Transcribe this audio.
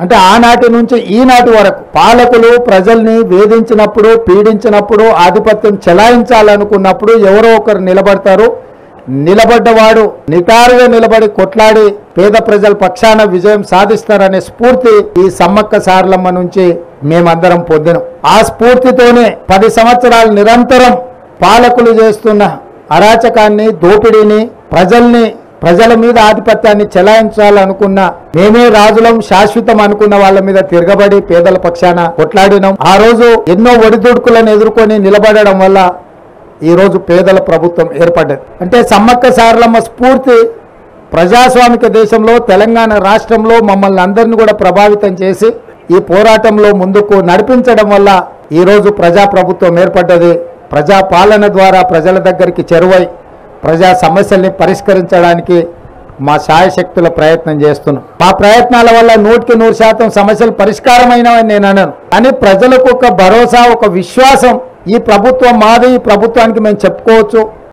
అంటే ఆనాటి నుంచి ఈనాటి వరకు పాలకులు ప్రజల్ని వేధించినప్పుడు పీడించినప్పుడు ఆధిపత్యం చెలాయించాలనుకున్నప్పుడు ఎవరో ఒకరు నిలబడతారు నిలబడ్డవాడు నిటారుగా నిలబడి కొట్లాడి పేద ప్రజల పక్షాన విజయం సాధిస్తారనే స్ఫూర్తి ఈ సమ్మక్క సారలమ్మ నుంచి మేమందరం పొందినాం ఆ స్ఫూర్తితోనే పది సంవత్సరాలు నిరంతరం పాలకులు చేస్తున్న అరాచకాన్ని దోపిడీని ప్రజల్ని ప్రజల మీద ఆధిపత్యాన్ని చెలాయించాలనుకున్న మేమే రాజులం శాశ్వతం అనుకున్న వాళ్ళ మీద తిరగబడి పేదల పక్షాన కొట్లాడినాం ఆ రోజు ఎన్నో ఒడిదుడుకులను ఎదుర్కొని నిలబడడం వల్ల ఈ రోజు పేదల ప్రభుత్వం ఏర్పడ్డది అంటే సమ్మక్క సారలమ్మ స్ఫూర్తి ప్రజాస్వామిక దేశంలో తెలంగాణ రాష్ట్రంలో మమ్మల్ని అందరినీ కూడా ప్రభావితం చేసి ఈ పోరాటంలో ముందుకు నడిపించడం వల్ల ఈరోజు ప్రజాప్రభుత్వం ఏర్పడ్డది ప్రజా పాలన ద్వారా ప్రజల దగ్గరికి చెరువై ప్రజా సమస్యల్ని పరిష్కరించడానికి మా శాయశక్తుల ప్రయత్నం చేస్తున్నాం మా ప్రయత్నాల వల్ల నూటికి నూరు శాతం సమస్యలు పరిష్కారమైనవని నేను అన్నాను కానీ ప్రజలకు ఒక భరోసా ఒక విశ్వాసం ఈ ప్రభుత్వం మాది ఈ ప్రభుత్వానికి మేము చెప్పుకోవచ్చు